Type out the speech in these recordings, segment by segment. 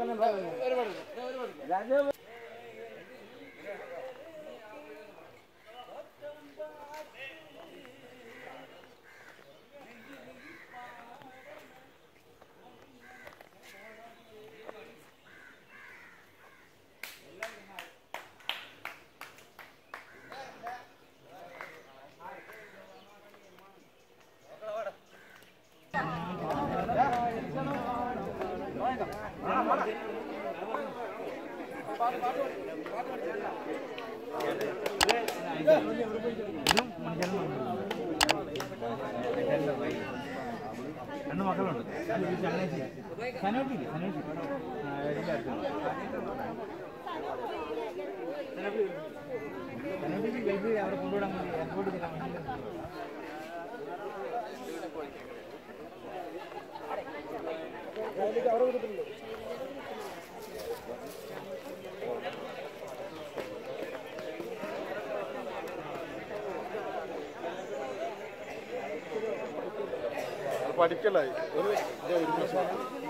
രണ്ട് മക്കളുണ്ട് ചങ്ങനാശ്ശേരി സനോട്ടില്ലേ സനോട്ടി സനോട്ടിക്ക് ഗൾഫിൽ അവിടെ കൊണ്ടുവിടാൻ വേണ്ടി എയർപോർട്ടിൽ ചെല്ലാൻ വേണ്ടി പഠിക്കലായി ഒരു ഇത് ഒരു പ്രശ്നം.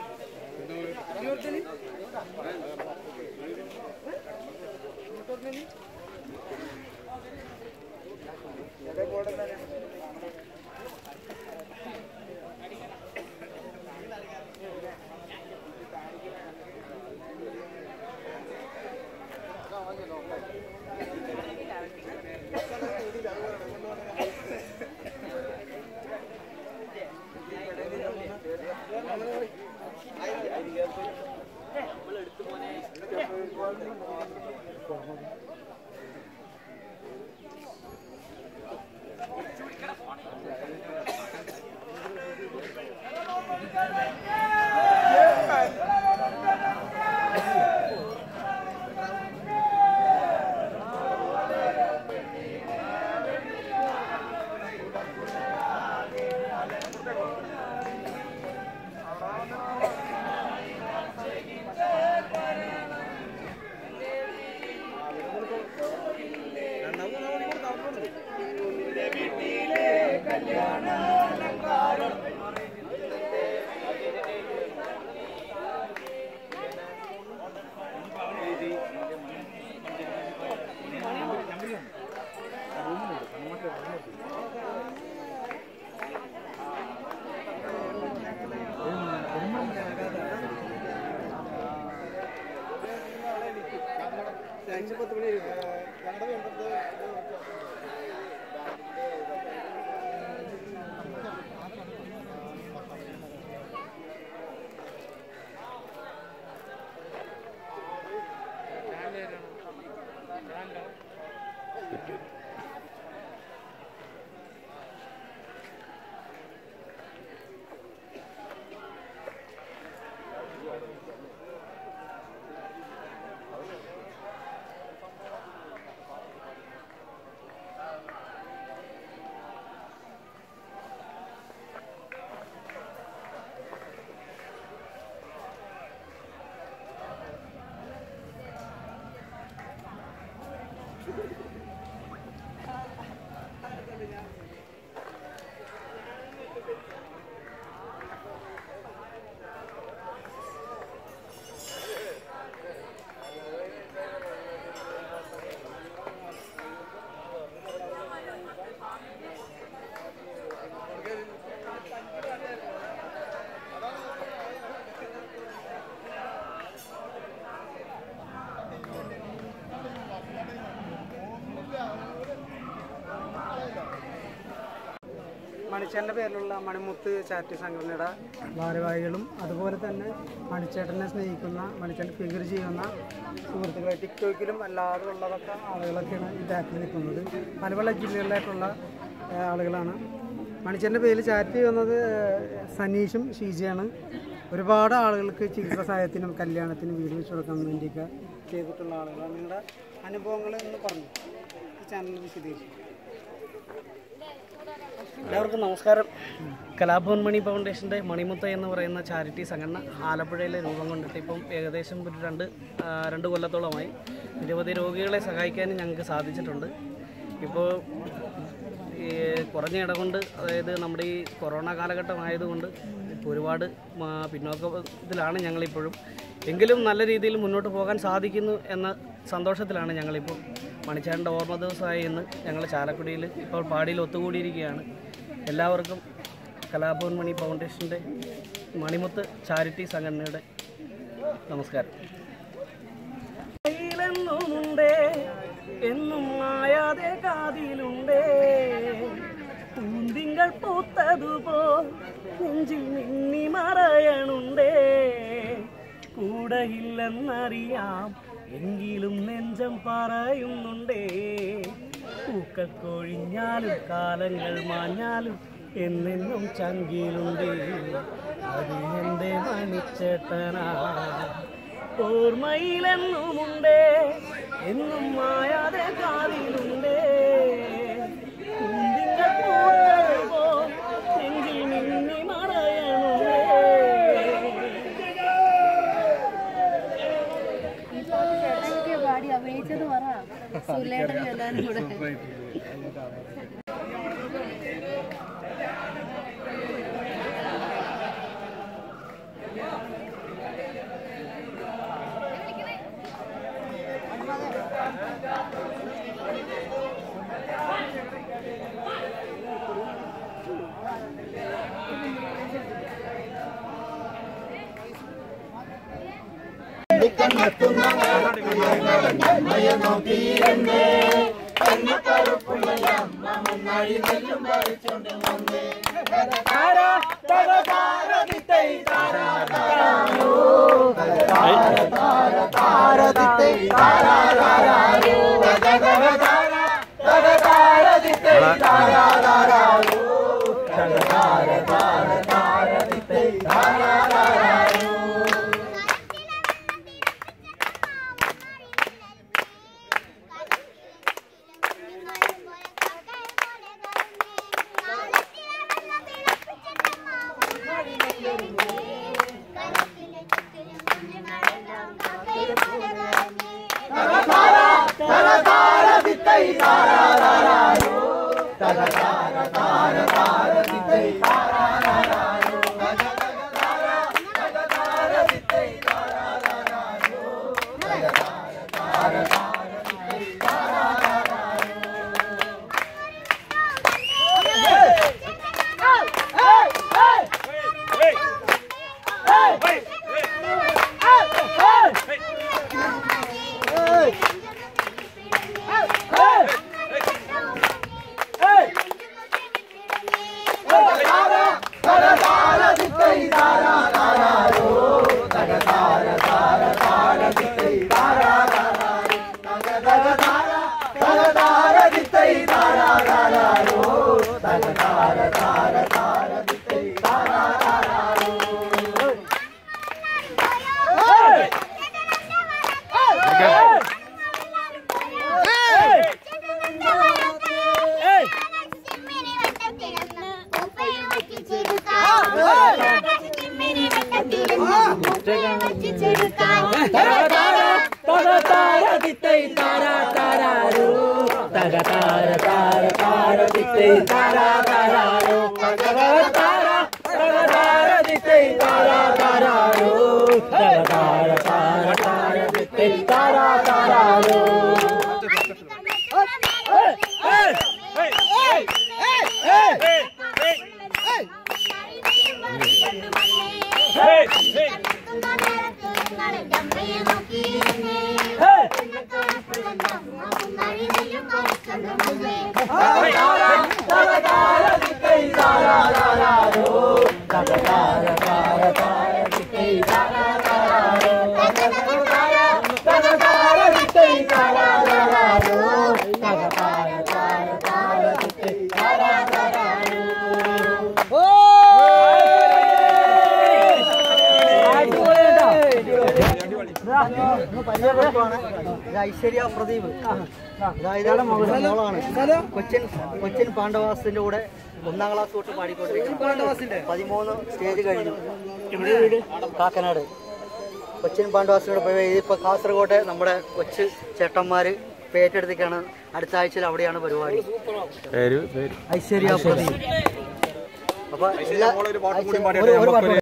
മണിച്ചേട്ടൻ്റെ പേരിലുള്ള മണിമുത്ത് ചാറ്റ് സംഘടനയുടെ ഭാരവാഹികളും അതുപോലെ തന്നെ മണിച്ചേട്ടനെ സ്നേഹിക്കുന്ന മണിച്ചേട്ടൻ ഫിഗർ ചെയ്യുന്ന സുഹൃത്തുക്കളെ ടിക്ടോക്കിലും അല്ലാതെ ഉള്ളതൊക്കെ ആളുകളൊക്കെയാണ് ഈ ബാക്കിൽ നിൽക്കുന്നത് പല പല ജില്ലകളിലായിട്ടുള്ള ഏഹ്, ആളുകളാണ് മണിച്ചേട്ടൻ്റെ പേരിൽ ചാറ്റ് ചെയ്യുന്നത് ഏഹ്, സനീഷും ഷീജയാണ് ഒരുപാട് ആളുകൾക്ക് ചികിത്സാ സഹായത്തിനും കല്യാണത്തിനും വീട് വെച്ച് കൊടുക്കാൻ വേണ്ടിയൊക്കെ ചെയ്തിട്ടുള്ള ആളുകളാണ് നിങ്ങളുടെ അനുഭവങ്ങൾ എന്ന് പറഞ്ഞു ഈ ചാനൽ വിശദീകരിച്ചു എല്ലാവർക്കും നമസ്കാരം കലാഭവൻ മണി ഫൗണ്ടേഷൻ്റെ മണിമുത്ത എന്ന് പറയുന്ന ചാരിറ്റി സംഘടന ആലപ്പുഴയിൽ രൂപം കൊണ്ടിട്ട് ഇപ്പം ഏകദേശം ഒരു രണ്ട് ആ, രണ്ട് കൊല്ലത്തോളമായി നിരവധി രോഗികളെ സഹായിക്കാനും ഞങ്ങൾക്ക് സാധിച്ചിട്ടുണ്ട് ഇപ്പോൾ ഈ കുറഞ്ഞ ഇടകൊണ്ട് അതായത് നമ്മുടെ ഈ കൊറോണ കാലഘട്ടം ആയതുകൊണ്ട് ഇപ്പോൾ ഒരുപാട് ആ, പിന്നോക്കത്തിലാണ് ഞങ്ങളിപ്പോഴും എങ്കിലും നല്ല രീതിയിൽ മുന്നോട്ട് പോകാൻ സാധിക്കുന്നു എന്ന സന്തോഷത്തിലാണ് ഞങ്ങളിപ്പോൾ മണിച്ചേട്ടൻ്റെ ഓർമ്മ ദിവസമായി ഇന്ന് ഞങ്ങൾ ചാലക്കുടിയിൽ ഇപ്പോൾ പാടിയിൽ ഒത്തുകൂടിയിരിക്കുകയാണ് എല്ലാവർക്കും കലാഭവൻ മണി ഫൗണ്ടേഷൻ്റെ മണിമുത്ത് ചാരിറ്റി സംഘടനയുടെ നമസ്കാരം കയ്യിലെന്നുമുണ്ടേ എന്നും മായാതെ കാതിലുണ്ടേ പൂന്തിങ്കൾ പൂത്തതുപോ നെഞ്ചിൽ മിന്നി മറയണുണ്ടേ കൂടെയില്ലെന്നറിയാം എങ്കിലും നെഞ്ചം പറയുന്നുണ്ടേ പൂക്കൾ കൊഴിഞ്ഞാലും കാലങ്ങൾ മാഞ്ഞാലും എന്നെന്നും ചങ്കിലുണ്ടേ അത് എൻ്റെ മണിച്ചേട്ടനാ ഓർമ്മയിലെന്നുമുണ്ടേ എന്നും മായാതെ കാതിലുണ്ടേ കുന്തിങ്ങൾ പൂത്തതുപോൽ നെഞ്ചിൽ മിന്നി മറയണുണ്ടേ ചേട്ടനൊക്കെ പാടി അഭിനയിച്ചത് പറ സുലേട്ടനും എല്ലാരും കൂടെ പരിചയപ്പെടുത്തുവാണ് ഇത് ഐശ്വര്യ പ്രദീപ് ഇതാണ് മോളാണ് കൊച്ചിൻ കൊച്ചിൻ പാണ്ഡവാസത്തിന്റെ കൂടെ ഒന്നാം ക്ലാസ് തൊട്ട് പാടിക്കൊണ്ടിരിക്കുന്നത് പതിമൂന്ന് സ്റ്റേജ് കഴിഞ്ഞു കാക്കനാട് കൊച്ചിൻ പാണ്ഡവാസിനോട് പോയി ഇതിപ്പോ കാസർഗോഡ് നമ്മുടെ കൊച്ചു ചേട്ടന്മാര് പേറ്റെടുത്തേക്കാണ് അടുത്ത ആഴ്ചയിൽ അവിടെയാണ് പരിപാടി ഐശ്വര്യ പ്രദീപ് അപ്പൊ എല്ലാ- ഒരു- ഒരു പാട്ട്